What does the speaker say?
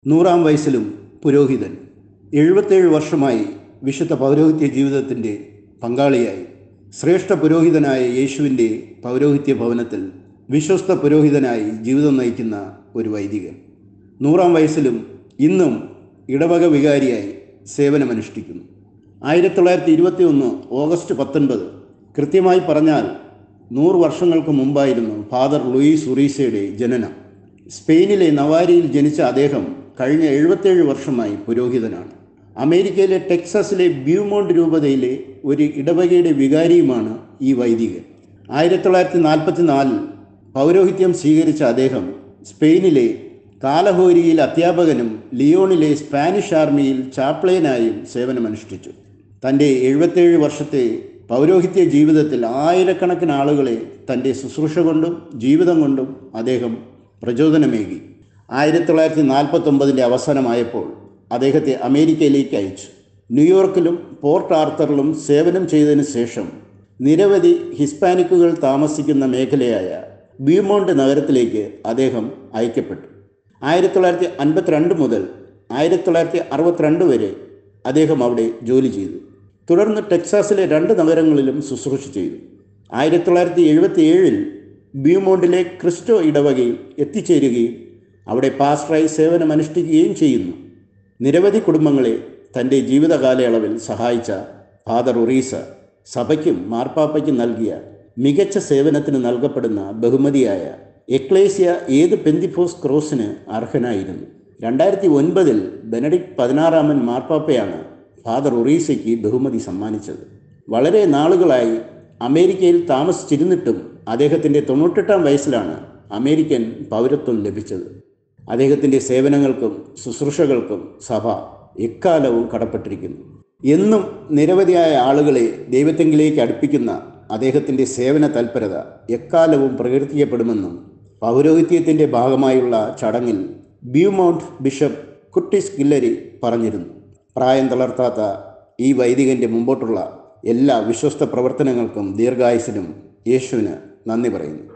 നൂറാം വയസ്സിലും പുരോഹിതൻ എഴുപത്തേഴ് വർഷമായി വിശുദ്ധ പൗരോഹിത്യ ജീവിതത്തിൻ്റെ പങ്കാളിയായി ശ്രേഷ്ഠ പുരോഹിതനായ യേശുവിൻ്റെ പൗരോഹിത്യ ഭവനത്തിൽ വിശ്വസ്ത പുരോഹിതനായി ജീവിതം നയിക്കുന്ന ഒരു വൈദികൻ നൂറാം വയസ്സിലും ഇന്നും ഇടവക വികാരിയായി സേവനമനുഷ്ഠിക്കുന്നു ആയിരത്തി തൊള്ളായിരത്തി ഇരുപത്തി ഒന്ന് ഓഗസ്റ്റ് പത്തൊൻപത് കൃത്യമായി പറഞ്ഞാൽ നൂറ് വർഷങ്ങൾക്ക് മുമ്പായിരുന്നു ഫാദർ ലൂയിസ് ഉറീസയുടെ ജനനം സ്പെയിനിലെ നവാരിയിൽ ജനിച്ച അദ്ദേഹം കഴിഞ്ഞ എഴുപത്തേഴ് വർഷമായി പുരോഹിതനാണ് അമേരിക്കയിലെ ടെക്സസിലെ ബ്യൂമോണ്ട് രൂപതയിലെ ഒരു ഇടവകയുടെ വികാരിയുമാണ് ഈ വൈദികൻ ആയിരത്തി തൊള്ളായിരത്തി നാൽപ്പത്തി നാലിൽ പൗരോഹിത്യം സ്വീകരിച്ച അദ്ദേഹം സ്പെയിനിലെ കാലഹോരിയിൽ അധ്യാപകനും ലിയോണിലെ സ്പാനിഷ് ആർമിയിൽ ചാപ്ലയനായും സേവനമനുഷ്ഠിച്ചു തൻ്റെ എഴുപത്തേഴ് വർഷത്തെ പൗരോഹിത്യ ജീവിതത്തിൽ ആയിരക്കണക്കിന് ആളുകളെ തൻ്റെ ശുശ്രൂഷ കൊണ്ടും ജീവിതം കൊണ്ടും അദ്ദേഹം പ്രചോദനമേകി ആയിരത്തി തൊള്ളായിരത്തി നാൽപ്പത്തൊമ്പതിൻ്റെ അവസാനമായപ്പോൾ അദ്ദേഹത്തെ അമേരിക്കയിലേക്ക് അയച്ചു ന്യൂയോർക്കിലും പോർട്ട് ആർത്തറിലും സേവനം ചെയ്തതിന് ശേഷം നിരവധി ഹിസ്പാനിക്കുകൾ താമസിക്കുന്ന മേഖലയായ ബ്യൂമോണ്ട് നഗരത്തിലേക്ക് അദ്ദേഹം അയക്കപ്പെട്ടു ആയിരത്തി തൊള്ളായിരത്തി അൻപത്തിരണ്ട് മുതൽ ആയിരത്തി തൊള്ളായിരത്തി അറുപത്തിരണ്ട് വരെ അദ്ദേഹം അവിടെ ജോലി ചെയ്തു തുടർന്ന് ടെക്സാസിലെ രണ്ട് നഗരങ്ങളിലും ശുശ്രൂഷ ചെയ്തു ആയിരത്തി തൊള്ളായിരത്തി എഴുപത്തി ഏഴിൽ ബ്യൂമോണ്ടിലെ ക്രിസ്റ്റോ ഇടവകയിൽ എത്തിച്ചേരുകയും അവിടെ പാസ്റ്ററായി സേവനമനുഷ്ഠിക്കുകയും ചെയ്യുന്നു നിരവധി കുടുംബങ്ങളെ തൻ്റെ ജീവിത കാലയളവിൽ സഹായിച്ച ഫാദർ ഉറീസ സഭയ്ക്കും മാർപ്പാപ്പയ്ക്കും നൽകിയ മികച്ച സേവനത്തിന് നൽകപ്പെടുന്ന ബഹുമതിയായ എക്ലേസ്യ ഏത് പെന്തിഫോസ് ക്രോസിന് അർഹനായിരുന്നു രണ്ടായിരത്തി ഒൻപതിൽ ബെനഡിക്ട് പതിനാറാമൻ മാർപ്പാപ്പയാണ് ഫാദർ ഒറീസയ്ക്ക് ബഹുമതി സമ്മാനിച്ചത് വളരെ നാളുകളായി അമേരിക്കയിൽ താമസിച്ചിരുന്നിട്ടും അദ്ദേഹത്തിൻ്റെ തൊണ്ണൂറ്റെട്ടാം വയസ്സിലാണ് അമേരിക്കൻ പൗരത്വം ലഭിച്ചത് അദ്ദേഹത്തിൻ്റെ സേവനങ്ങൾക്കും ശുശ്രൂഷകൾക്കും സഭ എക്കാലവും കടപ്പെട്ടിരിക്കുന്നു എന്നും നിരവധിയായ ആളുകളെ ദൈവത്തെങ്കിലേക്ക് അടുപ്പിക്കുന്ന അദ്ദേഹത്തിൻ്റെ സേവന തൽപരത എക്കാലവും പ്രകീർത്തിക്കപ്പെടുമെന്നും പൗരോഹിത്യത്തിൻ്റെ ഭാഗമായുള്ള ചടങ്ങിൽ ബ്യൂമൗണ്ട് ബിഷപ്പ് കുട്ടിസ് ഗില്ലരി പറഞ്ഞിരുന്നു പ്രായം തളർത്താത്ത ഈ വൈദികൻ്റെ മുമ്പോട്ടുള്ള എല്ലാ വിശ്വസ്ത പ്രവർത്തനങ്ങൾക്കും ദീർഘായുസിനും യേശുവിന് നന്ദി പറയുന്നു